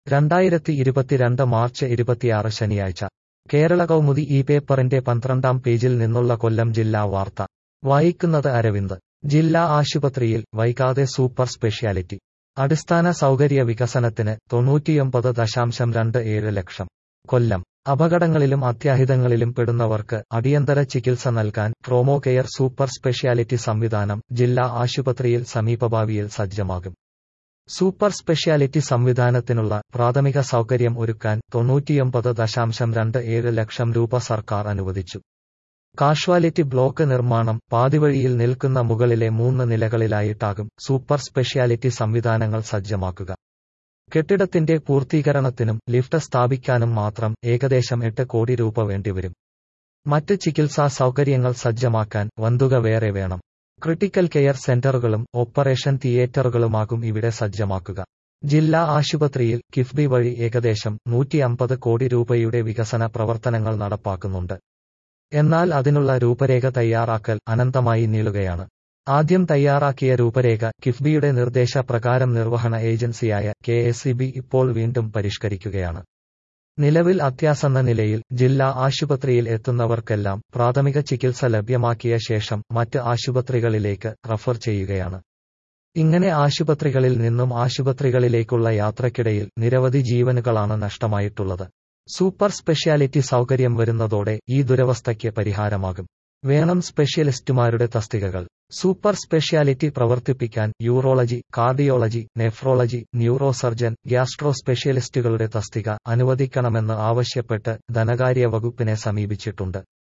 രണ്ടായിരത്തി ഇരുപത്തിരണ്ട് മാർച്ച് ഇരുപത്തിയാറ് ശനിയാഴ്ച കേരള കൗമുദി ഈ പേപ്പറിന്റെ പന്ത്രണ്ടാം പേജിൽ നിന്നുള്ള കൊല്ലം ജില്ലാ വാർത്ത വായിക്കുന്നത് അരവിന്ദ് ജില്ലാ ആശുപത്രിയിൽ വൈകാതെ സൂപ്പർ സ്പെഷ്യാലിറ്റി അടിസ്ഥാന സൗകര്യ വികസനത്തിന് തൊണ്ണൂറ്റിയൊമ്പത് ദശാംശം രണ്ട് ഏഴ് ലക്ഷം കൊല്ലം അപകടങ്ങളിലും അത്യാഹിതങ്ങളിലും പെടുന്നവർക്ക് അടിയന്തര ചികിത്സ നൽകാൻ ട്രോമോ കെയർ സൂപ്പർ സ്പെഷ്യാലിറ്റി സംവിധാനം ജില്ലാ ആശുപത്രിയിൽ സമീപഭാവിയിൽ സജ്ജമാകും സൂപ്പർ സ്പെഷ്യാലിറ്റി സംവിധാനത്തിനുള്ള പ്രാഥമിക സൗകര്യം ഒരുക്കാൻ തൊണ്ണൂറ്റിയൊമ്പത് ദശാംശം രണ്ട് ഏഴ് ലക്ഷം രൂപ സർക്കാർ അനുവദിച്ചു കാഷ്വാലിറ്റി ബ്ലോക്ക് നിർമ്മാണം പാതിവഴിയിൽ നിൽക്കുന്ന മുകളിലെ മൂന്ന് നിലകളിലായിട്ടാകും സൂപ്പർ സ്പെഷ്യാലിറ്റി സംവിധാനങ്ങൾ സജ്ജമാക്കുക കെട്ടിടത്തിന്റെ പൂർത്തീകരണത്തിനും ലിഫ്റ്റ് സ്ഥാപിക്കാനും മാത്രം ഏകദേശം എട്ട് കോടി രൂപ വേണ്ടിവരും മറ്റ് ചികിത്സാ സൗകര്യങ്ങൾ സജ്ജമാക്കാൻ വന്തുക വേറെ വേണം ക്രിട്ടിക്കൽ കെയർ സെന്ററുകളും ഓപ്പറേഷൻ തിയേറ്ററുകളുമാകും ഇവിടെ സജ്ജമാക്കുക ജില്ലാ ആശുപത്രിയിൽ കിഫ്ബി വഴി ഏകദേശം നൂറ്റി അമ്പത് കോടി രൂപയുടെ വികസന പ്രവർത്തനങ്ങൾ നടപ്പാക്കുന്നുണ്ട് എന്നാൽ അതിനുള്ള രൂപരേഖ തയ്യാറാക്കൽ അനന്തമായി നീളുകയാണ് ആദ്യം തയ്യാറാക്കിയ രൂപരേഖ കിഫ്ബിയുടെ നിർദ്ദേശപ്രകാരം നിർവഹണ ഏജൻസിയായ കെ ഇപ്പോൾ വീണ്ടും പരിഷ്കരിക്കുകയാണ് നിലവിൽ അത്യാസന്ന നിലയിൽ ജില്ലാ ആശുപത്രിയിൽ എത്തുന്നവർക്കെല്ലാം പ്രാഥമിക ചികിത്സ ലഭ്യമാക്കിയ ശേഷം മറ്റ് ആശുപത്രികളിലേക്ക് റഫർ ചെയ്യുകയാണ് ഇങ്ങനെ ആശുപത്രികളിൽ നിന്നും ആശുപത്രികളിലേക്കുള്ള യാത്രക്കിടയിൽ നിരവധി ജീവനുകളാണ് നഷ്ടമായിട്ടുള്ളത് സൂപ്പർ സ്പെഷ്യാലിറ്റി സൗകര്യം വരുന്നതോടെ ഈ ദുരവസ്ഥയ്ക്ക് പരിഹാരമാകും വേണം സ്പെഷ്യലിസ്റ്റുമാരുടെ തസ്തികകൾ സൂപ്പർ സ്പെഷ്യാലിറ്റി പ്രവർത്തിപ്പിക്കാൻ urology cardiology nephrology neurosurgeon gastro സ്പെഷ്യലിസ്റ്റുകളുടെ തസ്തിക അനുവദിക്കണമെന്ന് ആവശ്യപ്പെട്ട് ധനകാര്യ വകുപ്പിനെ സമീപിച്ചിട്ടുണ്ട്